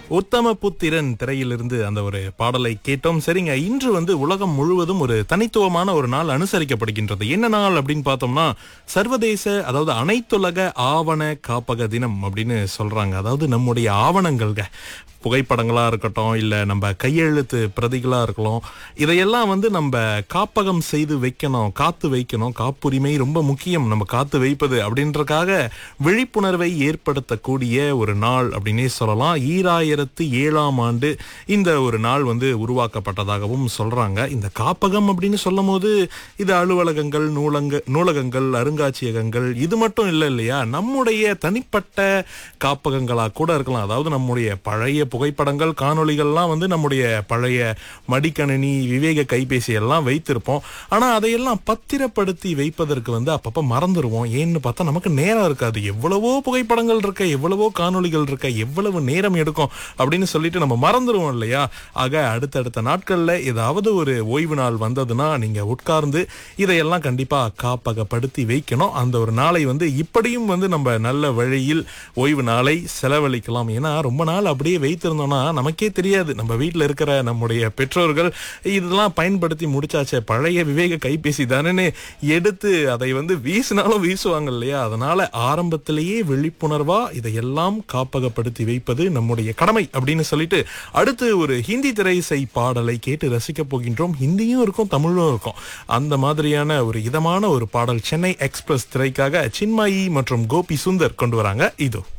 உத்தம புத்திரன் திரையிலிருந்து அந்த ஒரு பாடலை கேட்டோம் சரிங்க இன்று வந்து உலகம் முழுவதும் ஒரு தனித்துவமான ஒரு நாள் அனுசரிக்கப்படுகின்றது என்ன நாள் அப்படின்னு பார்த்தோம்னா சர்வதேச அதாவது அனைத்துலக ஆவண காப்பக தினம் அப்படின்னு சொல்றாங்க அதாவது நம்முடைய ஆவணங்கள்க புகைப்படங்களா இருக்கட்டும் இல்ல நம்ம கையெழுத்து பிரதிகளா இருக்கலாம் இதையெல்லாம் வந்து நம்ம காப்பகம் செய்து வைக்கணும் காத்து வைக்கணும் காப்புரிமை ரொம்ப முக்கியம் நம்ம காத்து வைப்பது அப்படின்றக்காக விழிப்புணர்வை ஏற்படுத்தக்கூடிய ஒரு நாள் அப்படின்னே சொல்லலாம் ஈராயிரத்து ஏழாம் ஆண்டு இந்த ஒரு நாள் வந்து உருவாக்கப்பட்டதாகவும் சொல்றாங்க இந்த காப்பகம் அப்படின்னு சொல்லும் போது இது அலுவலகங்கள் நூலங்க நூலகங்கள் அருங்காட்சியகங்கள் இது மட்டும் இல்லை இல்லையா நம்முடைய தனிப்பட்ட காப்பகங்களா கூட இருக்கலாம் அதாவது நம்முடைய பழைய புகைப்படங்கள் காணொளிகள்லாம் வந்து நம்முடைய பழைய மடிக்கணினி விவேக கைபேசி எல்லாம் வைத்திருப்போம் ஆனா அதையெல்லாம் பத்திரப்படுத்தி வைப்பதற்கு வந்து அப்பப்ப மறந்துடுவோம் ஏன்னு பார்த்தா நமக்கு நேரம் இருக்காது எவ்வளவோ புகைப்படங்கள் இருக்க எவ்வளவோ காணொளிகள் இருக்க எவ்வளவு நேரம் எடுக்கும் அப்படின்னு சொல்லிட்டு நம்ம மறந்துடுவோம் இல்லையா ஆக அடுத்தடுத்த நாட்கள்ல ஏதாவது ஒரு ஓய்வு நாள் வந்ததுன்னா நீங்க உட்கார்ந்து இதையெல்லாம் கண்டிப்பா காப்பகப்படுத்தி வைக்கணும் அந்த ஒரு நாளை வந்து இப்படியும் வந்து நம்ம நல்ல வழியில் ஓய்வு நாளை செலவழிக்கலாம் ஏன்னா ரொம்ப நாள் அப்படியே வைத்திருந்தோம்னா நமக்கே தெரியாது நம்ம வீட்டில் இருக்கிற நம்முடைய பெற்றோர்கள் இதெல்லாம் பயன்படுத்தி முடிச்சாச்சே பழைய விவேக கைபேசி தானே எடுத்து அதை வந்து வீசினாலும் வீசுவாங்க இல்லையா அதனால ஆரம்பத்திலேயே விழிப்புணர்வா இதையெல்லாம் காப்பகப்படுத்தி வைப்பது நம்முடைய கடமை அப்படின்னு சொல்லிட்டு அடுத்து ஒரு ஹிந்தி திரையிசை பாடலை கேட்டு ரசிக்க போகின்றோம் ஹிந்தியும் இருக்கும் தமிழும் இருக்கும் அந்த மாதிரியான ஒரு இதமான ஒரு பாடல் சென்னை எக்ஸ்பிரஸ் திரைக்காக சின்மயி மற்றும் கோபி சுந்தர் கொண்டு வராங்க இதோ